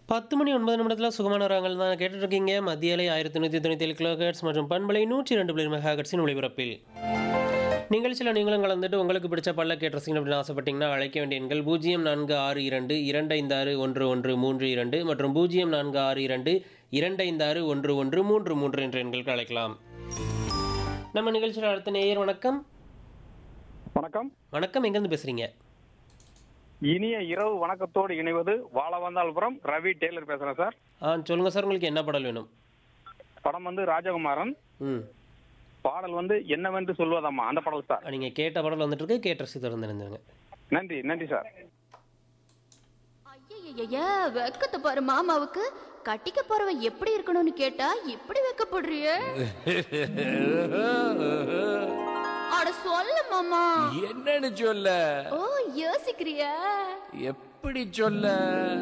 பத்து மணி ஒன்பது நிமிடத்தில் சுகமான ராங்கள் தான் கேட்டுட்டு இருக்கீங்க மத்திய அலை ஆயிரத்தி நூற்றி தொண்ணூற்றி ஏழு கிலோஹெட்ஸ் மற்றும் பண்பலை நூற்றி ரெண்டு புள்ளி மெகாஹெட்ஸின் ஒளிபரப்பில் நிகழ்ச்சியில் நீங்களும் கலந்துட்டு உங்களுக்கு பிடிச்ச பல்ல கேட்டுறீங்க அப்படின்னு ஆசைப்பட்டீங்கன்னா அழைக்க வேண்டிய எண்கள் பூஜ்ஜியம் நான்கு ஆறு இரண்டு இரண்டு ஐந்து ஆறு ஒன்று ஒன்று மூன்று இரண்டு மற்றும் பூஜ்ஜியம் நான்கு ஆறு இரண்டு இரண்டு ஐந்து ஆறு ஒன்று ஒன்று மூன்று மூன்று என்ற எண்களுக்கு அழைக்கலாம் நம்ம நிகழ்ச்சியில் அடுத்த நேயர் வணக்கம் வணக்கம் வணக்கம் எங்கேருந்து பேசுகிறீங்க இனிய இரவு வணக்கத்தோடு இணைவது வாழவந்தாள்புரம் ரவி டெய்லர் பேசுறேன் சார் ஆ சொல்லுங்கள் சார் உங்களுக்கு என்ன பாடல் வேணும் படம் வந்து ராஜகுமாரன் ம் பாடல் வந்து என்னவென்று சொல்வதம்மா அந்த பாடல் சார் நீங்கள் கேட்ட பாடல் வந்துட்டு இருக்கு கேட்ட ரசி திறந்து நினைஞ்சுங்க நன்றி நன்றி சார் ஐயய்யய்ய வெக்கத்தை பாரு மாமாவுக்கு கட்டிக்க போறவன் எப்படி இருக்கணும்னு கேட்டா இப்படி வெக்கப்படுறியே அட சொல்ல மாமா என்னன்னு சொல்ல ஓ யோசிக்கிறியா எப்படி சொல்ல